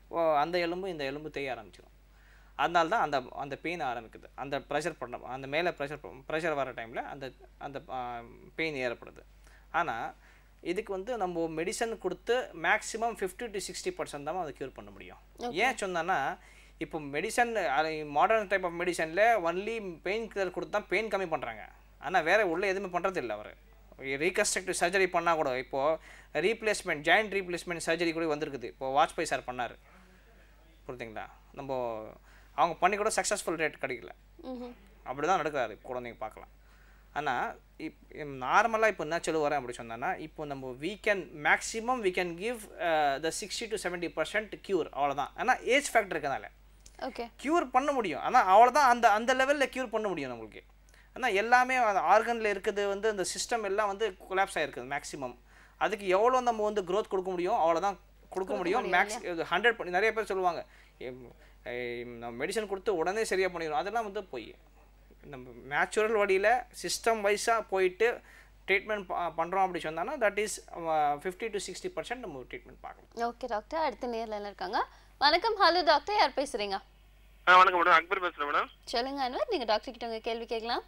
ஓ, அந்த எலும்பு இந்த எலும்பு தேய ஆரம்பிச்சிடும் அதனால தான் அந்த அந்த பெயின் ஆரம்பிக்குது அந்த ப்ரெஷர் பண்ண அந்த மேலே ப்ரெஷர் ப்ரெஷர் வர டைமில் அந்த அந்த பெயின் ஏற்படுது ஆனால் இதுக்கு வந்து நம்ம மெடிசன் கொடுத்து maximum fifty to sixty percent தான் அதை க்யூர் பண்ண முடியும் ஏன் சொன்னேன்னா இப்போ மெடிசன் மாடர்ன் டைப் ஆஃப் மெடிசனில் ஒன்லி பெயின் கில்லர் கொடுத்து தான் பெயின் கம்மி பண்ணுறாங்க ஆனால் வேற உள்ள எதுவுமே பண்ணுறது இல்லை அவர் ரீகன்ஸ்ட்ரக்டிவ் சர்ஜரி பண்ணால் கூட இப்போது ரீப்ளேஸ்மெண்ட் ஜாயிண்ட் ரீப்ளேஸ்மெண்ட் சர்ஜரி கூட வந்திருக்குது இப்போ வாஜ்பாய் சார் பண்ணார் புரியுதுங்களா நம்ம அவங்க பண்ணி கூட சக்ஸஸ்ஃபுல் ரேட் கிடைக்கல ம்ஹும். அப்படி தான் நடக்கிறாரு குழந்தைங்க பார்க்கலாம் ஆனால் இப் நார்மலாக இப்போ என்ன சொல்லுவாரேன் அப்படி சொன்னேன்னா இப்போ நம்ம we can maximum we can give the sixty to seventy percent cure அவ்வளோதான் ஆனால் ஏஜ் ஃபேக்டர் இருக்கனால ஓகே க்யூர் பண்ண முடியும் ஆனால் அவ்வளோதான் அந்த அந்த லெவலில் க்யூர் பண்ண முடியும் நம்மளுக்கு ஆனால் எல்லாமே அந்த ஆர்கனில் இருக்குது வந்து அந்த சிஸ்டம் எல்லாம் வந்து கொலாப்ஸ் ஆகிருக்குது மேக்ஸிமம் அதுக்கு எவ்வளோ நம்ம வந்து க்ரோத் கொடுக்க முடியும் அவ்வளோதான் கொடுக்க முடியும் மேக்ஸ் ஹண்ட்ரட் பண்ணி நிறைய பேர் சொல்லுவாங்க எம், எம், நம்ம மெடிசன் கொடுத்து உடனே சரியாக பண்ணிடும் அதெல்லாம் வந்து போய் நம்ம நேச்சுரல் வழியில் சிஸ்டம் வைஸாக போயிட்டு ட்ரீட்மெண்ட் பண்ணுறோம் அப்படி சொன்னோன்னா that is fifty to sixty percent நம்ம ட்ரீட்மெண்ட் பார்க்கலாம் ஓகே டாக்டர் அடுத்த நேர்ல இருக்காங்க வணக்கம் ஹலோ டாக்டர் யார் பேசுறீங்க ஆ வணக்கம் மேடம் அக்பர் பேசுகிறேன் மேடம் சொல்லுங்க அன்வர் நீங்க டாக்டர் கிட்ட உங்க கேள்வி கேட்கலாம்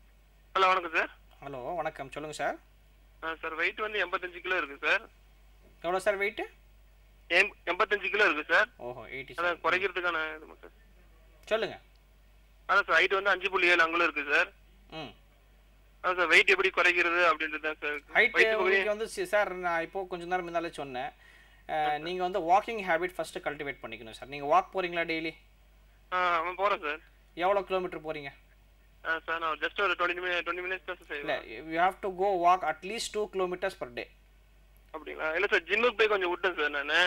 ஹலோ வணக்கம் சார் ஹலோ வணக்கம் சொல்லுங்கள் சார் ஆ சார் வெயிட் வந்து எண்பத்தஞ்சு கிலோ இருக்கு சார் எவ்வளோ சார் வெயிட்டு எம் எண்பத்தஞ்சு கிலோ இருக்கு சார் ஓஹோ எயிட்டி அதான் குறைக்கிறதுக்கான இது மட்டும் சொல்லுங்கள் அதான் சார் ஹைட் வந்து அஞ்சு புள்ளி ஏழு அங்குலம் இருக்கு சார் ம் அதான் சார் வெயிட் எப்படி குறைக்கிறது அப்படின்றது தான் சார் ஹைட் வயிற்று பகுதி உங்களுக்கு வந்து சி- சார் நான் இப்போ கொஞ்ச நேரம் முன்னாலே சொன்னேன் அஹ், நீங்க வந்து வாக்கிங் ஹேபிட் ஃபர்ஸ்ட் கல்டிவேட் பண்ணிக்கணும் சார் நீங்க வாக் போறீங்களா டெய்லி ஆ அவன் போகிறேன் சார் எவ்வளோ கிலோமீட்டர் போறீங்க ஆ சார் நான் ஜஸ்ட் ஒரு டுவெண்ட்டி மினிட் டுவெண்ட்டி மினிட்ஸ் தான் சார் இல்லை செய்வேன் you have to go walk at least two kilometres per day அப்படிங்களா இல்லை சார் ஜிம்முக்கு போய் கொஞ்சம் விட்டேன் சார் நான்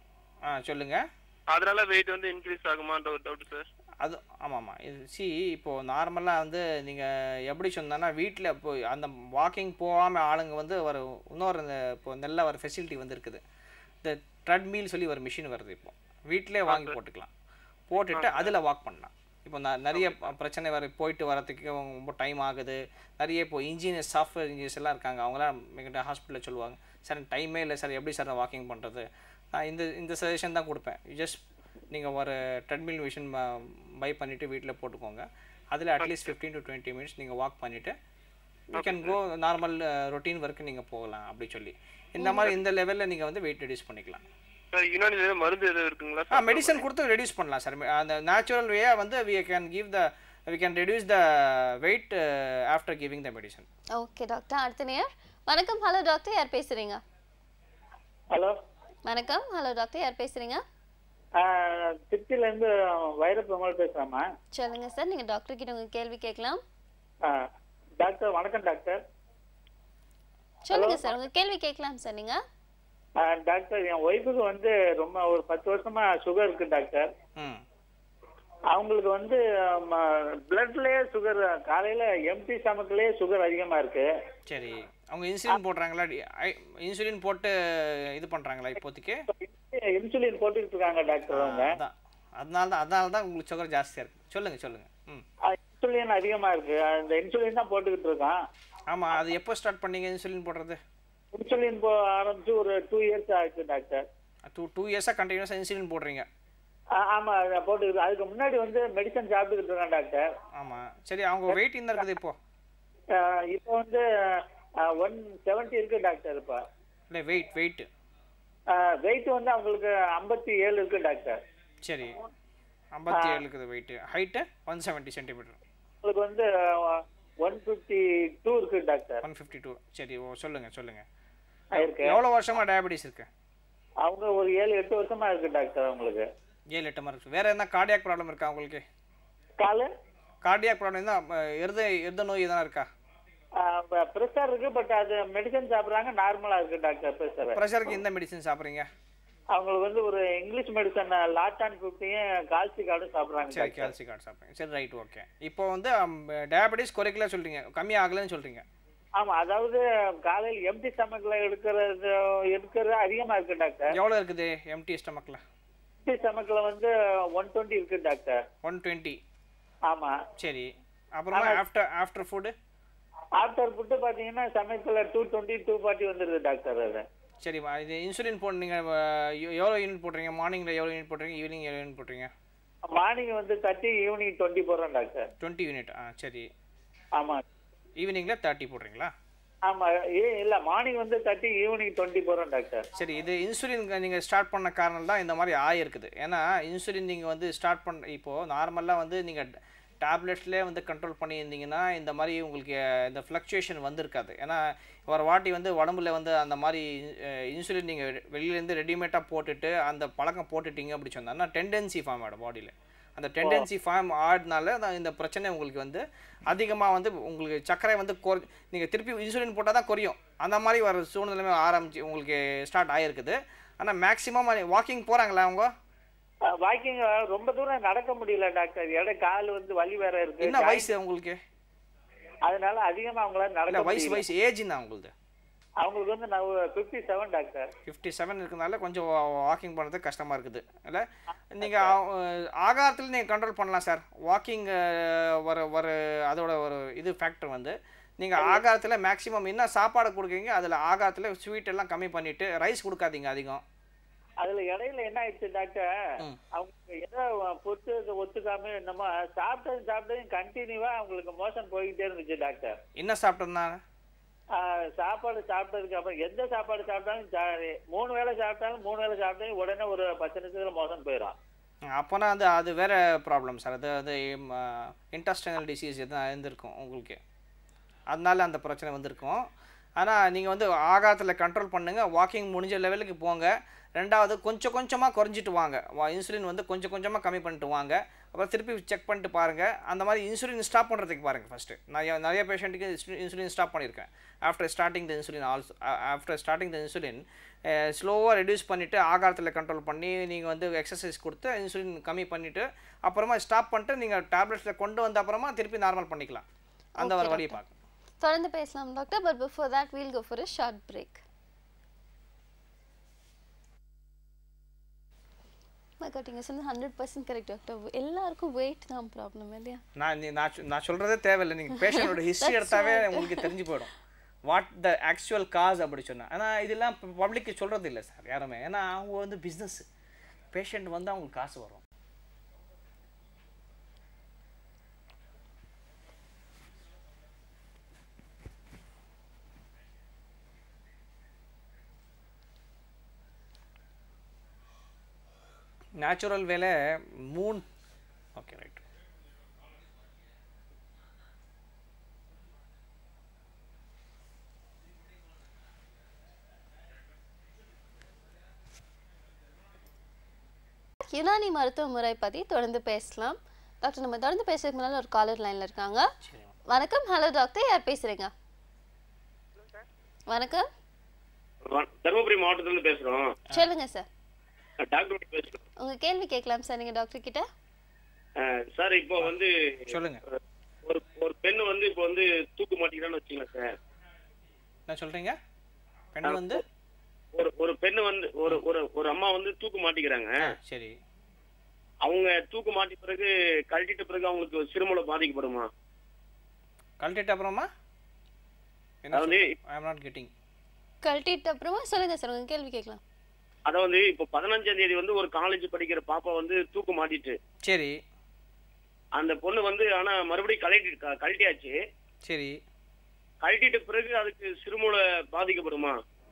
ஆ சொல்லுங்க அதனால வெயிட் வந்து இன்க்ரீஸ் ஆகுமான்ற ஒரு டவுட் சார் அது ஆமாம் ஆமாம் இது சி இப்போது நார்மலாக வந்து நீங்கள் எப்படி சொன்னேன்னா வீட்டில் இப்போ அந்த வாக்கிங் போகாமல் ஆளுங்க வந்து ஒரு இன்னொரு இந்த இப்போ நல்ல ஒரு ஃபெசிலிட்டி வந்து இருக்குது இந்த ட்ரெட்மீல் சொல்லி ஒரு மிஷின் வருது இப்போ வீட்டிலே வாங்கி போட்டுக்கலாம் போட்டுட்டு அதில் வாக் பண்ணலாம் இப்போ நான் நிறைய ப- பிரச்சனை வர போயிட்டு வரதுக்கு ரொம்ப டைம் ஆகுது நிறைய இப்போ இன்ஜினியர்ஸ் சாஃப்ட்வேர் இன்ஜினியர்ஸ் எல்லாம் இருக்காங்க அவங்களாம் எங்கிட்ட ஹாஸ்பிட்டலில் சொல்லுவாங்க சார் டைமே இல்லை சார் எப்படி சார் வாக்கிங் பண்ணுறது நான் இந்த இந்த சஜஷன் தான் கொடுப்பேன் ஜஸ்ட் நீங்கள் ஒரு ட்ரெட்மில் மிஷின் பை பண்ணிவிட்டு வீட்டில் போட்டுக்கோங்க அதில் at least fifteen to twenty minutes நீங்கள் வாக் பண்ணிவிட்டு you can go normal routine work நீங்கள் போகலாம் அப்படி சொல்லி இந்த மாதிரி இந்த லெவலில் நீங்கள் வந்து வெயிட் ரெடியூஸ் பண்ணிக்கலாம் சார் இன்னொன்று எதுவும் மருந்து எதுவும் இருக்குங்களா ஆ மெடிசன் கொடுத்து ரெடியூஸ் பண்ணலாம் சார் அந்த நேச்சுரல் வேயா வந்து we can give the we can reduce the weight after giving the medicine okay doctor அடுத்த நேர் வணக்கம் ஹலோ டாக்டர் யார் பேசுறீங்க ஹலோ வணக்கம் ஹலோ டாக்டர் யார் பேசுறீங்க திருச்சியில இருந்து வைரப்பெருமாள் பேசுறேம்மா சொல்லுங்க சார் நீங்க டாக்டர் கிட்ட உங்க கேள்வி கேட்கலாம் ஆ, டாக்டர் வணக்கம் டாக்டர் சொல்லுங்க சார் உங்க கேள்வி கேட்கலாம் சார் நீங்க ஆ, டாக்டர் என் ஒய்ஃபுக்கு வந்து ரொம்ப ஒரு பத்து வருஷமா சுகர் இருக்கு டாக்டர் ம் அவங்களுக்கு வந்து பிளட்லயே சுகர் காலையில எம்டி ஸ்டமக்லயே சுகர் அதிகமா இருக்கு சரி அவங்க இன்சுலின் போடுறாங்களா இன்சுலின் போட்டு இது பண்ணுறாங்களா இப்போதைக்கு இன்சுலின் போட்டுக்கிட்டு இருக்காங்க டாக்டர் அவங்க அதான் அதனால தான் அதனால தான் உங்களுக்கு சுகர் ஜாஸ்தியாக இருக்குது சொல்லுங்கள் சொல்லுங்கள் ம் இன்சுலின் அதிகமா இருக்கு அந்த இன்சுலின் தான் போட்டுக்கிட்டு இருக்கான் ஆமாம் அது எப்போ ஸ்டார்ட் பண்ணீங்க இன்சுலின் போடுறது இன்சுலின் போ ஆரம்பிச்சு ஒரு டூ இயர்ஸ் ஆயிடுச்சு டாக்டர் டூ டூ இயர்ஸாக கண்டினியூஸாக இன்சுலின் போடுறீங்க ஆ, ஆமா அதை போட்டுக்கிட்டு அதுக்கு முன்னாடி வந்து மெடிசன் சாப்பிட்டுக்கிட்டு இருக்கேன் டாக்டர் ஆமாம் சரி அவங்க வெயிட் என்ன இருக்குது இப்போ ஆஹ் இப்போ வந்து ஒன் செவன்ட்டி இருக்கு டாக்டர் இப்போ இல்லை வெயிட் வெயிட் வெயிட் வந்து அவங்களுக்கு ஐம்பத்தி ஏழு இருக்கு டாக்டர் சரி ஐம்பத்தி ஏழு இருக்குது weight height one seventy centimetre உங்களுக்கு வந்து ஒன் ஃபிஃப்டி டூ இருக்கு டாக்டர் ஒன் ஃபிஃப்டி டூ சரி ஓ சொல்லுங்கள் சொல்லுங்கள் இருக்கு எவ்வளோ வருஷமாக டயபெட்டிஸ் இருக்கு அவங்க ஒரு ஏழு எட்டு வருஷமா இருக்கு டாக்டர் அவங்களுக்கு ஏழு எட்டு மார்க்ஸ் வேறு என்ன கார்டியாக் ப்ராப்ளம் இருக்கா உங்களுக்கு காலு கார்டியாக் ப்ராப்ளம் தான் இருத இருத நோய் எதனா இருக்கா ப்ரெஷர் இருக்கு பட் அது மெடிசன் சாப்பிட்றாங்க நார்மலா இருக்கு டாக்டர் ப்ரெஷர் ப்ரெஷருக்கு எந்த மெடிசன் சாப்பிட்றீங்க அவங்களுக்கு வந்து ஒரு இங்கிலீஷ் மெடிசன் லாட்டான் ஃபிஃப்டியும் கால்சி கார்டும் சாப்பிட்றாங்க சரி கால்சி கார்டு சாப்பிட்றீங்க சரி ரைட் ஓகே இப்போ வந்து டயபெட்டிஸ் குறைக்கல சொல்கிறீங்க கம்மி ஆகலைன்னு சொல்கிறீங்க ஆமா அதாவது காலையில் எம்டி ஸ்டமக்ல எடுக்கிறது எடுக்கிறது அதிகமா இருக்கு டாக்டர் எவ்வளோ இருக்குது எம்டி ஸ்டமக்கில் எம்டி ஸ்டமக்ல வந்து ஒன் டுவெண்ட்டி இருக்கு டாக்டர் ஒன் டுவெண்ட்டி ஆமா சரி அப்புறமா after after food after food பாத்தீங்கன்னா சமயத்துல டூ டுவெண்ட்டி டூ ஃபார்ட்டி வந்துருது டாக்டர் அது சரிம்மா இது இன்சுலின் போட்டு நீங்கள் எவ்வளோ யூனிட் போடுறீங்க மார்னிங்கில் எவ்வளோ யூனிட் போடுறீங்க ஈவினிங் எவ்வளோ யூனிட் போடுறீங்க மார்னிங் வந்து தேர்ட்டி ஈவினிங் டுவெண்ட்டி போடுறேன் டாக்டர் டுவெண்ட்டி யூனிட் ஆ சரி ஆமாம் ஈவினிங்கில் தேர்ட்டி போடுறீங்களா ஆமாம் ஏ இல்லை மார்னிங் வந்து தேர்ட்டி ஈவினிங் டுவெண்ட்டி போடுறேன் டாக்டர் சரி இது இன்சுலின் நீங்கள் ஸ்டார்ட் பண்ண காரணம் தான் இந்த மாதிரி ஆயிருக்குது ஏன்னா இன்சுலின் நீங்கள் வந்து ஸ்டார்ட் பண்ண இப்போது நார்மலாக வந்து நீங்கள் டேப்லெட்ஸ்லேயே வந்து கண்ட்ரோல் பண்ணியிருந்தீங்கன்னா இந்த மாதிரி உங்களுக்கு அஹ், இந்த ஃப்ளக்சுவேஷன் வந்திருக்காது ஏன்னா ஒரு வாட்டி வந்து உடம்புல வந்து அந்த மாதிரி இன்சுலின் நீங்கள் வெளியிலேருந்து ரெடிமேடாக போட்டுட்டு அந்த பழக்கம் போட்டுட்டீங்க அப்படி சொன்னா டெண்டன்சி ஃபார்ம் ஆகிடும் பாடியில் அந்த டெண்டன்சி ஃபார்ம் ஆடினால தான் இந்த பிரச்சனை உங்களுக்கு வந்து அதிகமாக வந்து உங்களுக்கு சர்க்கரை வந்து குறை நீங்கள் திருப்பி இன்சுலின் போட்டால் தான் குறையும் அந்த மாதிரி வர சூழ்நிலைமை ஆரம்பிச்சு உங்களுக்கு ஸ்டார்ட் ஆகிருக்குது ஆனால் மேக்ஸிமம் வாக்கிங் போகிறாங்களா அவங்க வாக்கிங் ரொம்ப தூரம் நடக்க முடியல டாக்டர் இட கால் வந்து வலி வேற இருக்கு என்ன வயசு உங்களுக்கு அதனால அதிகமா அவங்களால இல்லை நடக்க வயசு முடியல வயசு ஏஜ் தான் உங்களுக்கு அவங்களுக்கு வந்து நான் fifty seven doctor fifty seven இருக்கிறதுனால கொஞ்சம் வாக்கிங் பண்ணுறது கஷ்டமாக இருக்குது இல்லை நீங்கள் ஆகாரத்தில் நீங்கள் கண்ட்ரோல் பண்ணலாம் சார் வாக்கிங் வர வர அதோட ஒரு இது ஃபேக்டர் வந்து நீங்கள் ஆகாரத்தில் மேக்ஸிமம் என்ன சாப்பாடு கொடுக்குறீங்க அதில் ஆகாரத்தில் ஸ்வீட் எல்லாம் கம்மி பண்ணிவிட்டு ரைஸ் கொடுக்காதீங்க அதிகம் அதுல இடையில என்ன ஆயிடுச்சு டாக்டர் அவங்க ஏதோ பொத்து ஒத்துக்காம என்னமோ சாப்பிட்டது சாப்பிட்டது கண்டினியூவா அவங்களுக்கு மோஷன் போய்கிட்டே இருந்துச்சு டாக்டர் என்ன சாப்பிட்டதுனால ஆஹ் சாப்பாடு சாப்பிட்டதுக்கு அப்புறம் எந்த சாப்பாடு சாப்பிட்டாலும் சா- மூணு வேளை சாப்பிட்டாலும் மூணு வேளை சாப்பிட்டாலும் உடனே ஒரு பத்து நிமிஷத்துல மோசம் போயிடும் அப்போனா அது அது வேறு ப்ராப்ளம் சார் அது அது இன்டஸ்டைனல் டிசீஸ் எதுவும் இருந்திருக்கும் உங்களுக்கு அதனால அந்த பிரச்சனை வந்திருக்கும் ஆனால் நீங்கள் வந்து ஆகாரத்தில் கண்ட்ரோல் பண்ணுங்கள் வாக்கிங் முடிஞ்ச லெவலுக்கு போங்க ரெண்டாவது கொஞ்சம் கொஞ்சமாக குறைஞ்சிட்டு வாங்க இன்சுலின் வந்து கொஞ்சம் கொஞ்சமாக கம்மி பண்ணிட்டு வாங்க அப்புறம் திருப்பி செக் பண்ணிட்டு பாருங்கள் அந்த மாதிரி இன்சுலின் ஸ்டாப் பண்ணுறதுக்கு பாருங்கள் ஃபஸ்ட்டு நான் நிறைய பேஷண்ட்டுக்கு இன்சுலின் ஸ்டாப் பண்ணியிருக்கேன் after starting the insulin also after starting the insulin ஸ்லோவாக ரெடியூஸ் பண்ணிவிட்டு ஆகாரத்தில் கண்ட்ரோல் பண்ணி நீங்கள் வந்து எக்ஸசைஸ் கொடுத்து இன்சுலின் கம்மி பண்ணிவிட்டு அப்புறமா ஸ்டாப் பண்ணிட்டு நீங்கள் டேப்லெட்ஸில் கொண்டு வந்த அப்புறமா திருப்பி நார்மல் பண்ணிக்கலாம் அந்த ஒரு வழியை பார்க்க தொடர்ந்து பேசலாம் doctor but before that we'll go for a short break கட்டிங்க சொன்ன ஹண்ட்ரட் பர்சன்ட் கரெக்ட் டாக்டர் எல்லாருக்கும் வெயிட் தான் ப்ராப்ளம் இல்லையா நான் நீ- நான் சொ- நான் சொல்கிறதே தேவையில்லை நீங்கள் பேஷண்டோட ஹிஸ்ட்ரி எடுத்தாவே உங்களுக்கு தெரிஞ்சு போயிடும் வாட் த ஆக்சுவல் காஸ் அப்படி சொன்னேன் ஆனால் இதெல்லாம் பப்ளிக்கு சொல்கிறது இல்லை சார் யாருமே ஏன்னா அவங்க வந்து பிஸ்னஸ் பேஷண்ட் வந்து அவங்களுக்கு காசு வரும் ನ್ಯಾಚುರಲ್ ವೇಲೆ ಮೂನ್ ಓಕೆ ರೈಟ್ யுனானி மருத்துவ முறை பற்றி தொடர்ந்து பேசலாம் டாக்டர் நம்ம தொடர்ந்து பேசுறதுக்கு முன்னால ஒரு காலர் லைன்ல இருக்காங்க வணக்கம் ஹலோ டாக்டர் யார் பேசுறீங்க வணக்கம் தருமபுரி மாவட்டத்துல இருந்து பேசுறோம் சொல்லுங்க சார் டாக்டர் பேசுறோம் உங்க கேள்வி கேட்கலாம் சார் நீங்க டாக்டர் கிட்ட அஹ், சார் இப்போ வந்து சொல்லுங்க ஒரு ஒரு பெண்ணு வந்து இப்போ வந்து தூக்கு மாட்டிக்கிறான்னு வச்சுங்களேன் சார் என்ன சொல்கிறீங்க பெண் வந்து ஒரு ஒரு பெண்ணு வந்து ஒரு ஒரு ஒரு அம்மா வந்து தூக்கு மாட்டிக்கிறாங்க ஆ, சரி அவங்க தூக்கு மாட்டி பிறகு கழட்டிட்ட பிறகு அவங்களுக்கு சிறுமூல பாதிக்கப்படுமா கழட்டிட்டு அப்புறமா என்ன அதாவது ஐ எம் நாட் கெட்டிங் கழட்டிட்டு அப்புறமா சொல்லுங்க சார் உங்க கேள்வி கேட்கலாம் அத வந்து இப்போ பதினஞ்சாம் தேதி வந்து ஒரு காலேஜ் படிக்கிற பாப்பா வந்து தூக்கு மாட்டிட்டு சரி அந்த பொண்ணு வந்து ஆனா மறுபடியும் கழட்டி க- கழட்டியாச்சு சரி கழட்டிட்ட பிறகு அதுக்கு சிறுமூல பாதிக்கப்படுமா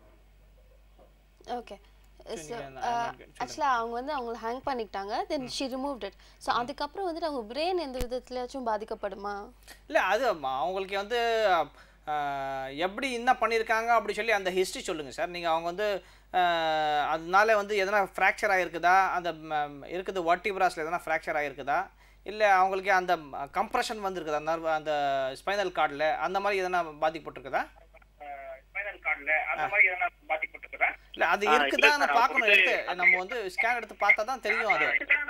ஓகே ஸோ நீங்க நான் நான் சொல்லுங்க. ஆக்சுவலாக அவங்க வந்து அவங்கள ஹேங் பண்ணிக்கிட்டாங்க then she removed it so அதுக்கப்புறம் வந்துட்டு அவங்க பிரெயின் எந்த விதத்துலயாச்சும் பாதிக்கப்படுமா இல்லை அது ம- அவங்களுக்கு வந்து ஆஹ், எப்படி என்ன பண்ணியிருக்காங்க அப்படி சொல்லி அந்த ஹிஸ்ட்ரி சொல்லுங்கள் சார் நீங்கள் அவங்க வந்து ஆஹ், அதனால வந்து எதனா ஃப்ராக்சர் ஆகிருக்குதா அந்த ம- இருக்குது வர்டிபிராஸில் எதனா ஃப்ராக்சர் ஆகிருக்குதா இல்லை அவங்களுக்கு அந்த கம்ப்ரெஷன் வந்திருக்குதா நர்வ் அந்த ஸ்பைனல் கார்டில் அந்த மாதிரி எதனா பாதிக்கப்பட்டிருக்குதா ஸ்பைனல் கார்டுல அந்த மாதிரி எதனா பாதிக்கப்பட்டிருக்குதா இல்லை அது ஆ, இருக்குதா இல்ல சார், பார்க்கணும் அவங்க எடுத்து நம்ம வந்து ஸ்கேன் எடுத்து பார்த்தா தான் தெரியும் அது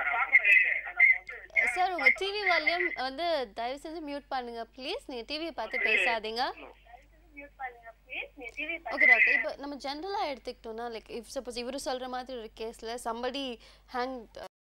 சார் உங்க டிவி வால்யூம் வந்து தயவு செஞ்சு மியூட் பண்ணுங்க ப்ளீஸ் நீங்க டிவியை பார்த்து பேசாதீங்க ஓகே டாக்டர் இப்போ நம்ம ஜென்ரலாக எடுத்துக்கிட்டோம்னா லைக் இஃப் சப்போஸ் இவரு சொல்ற மாதிரி ஒரு கேஸ்ல சம்படி ஹேங்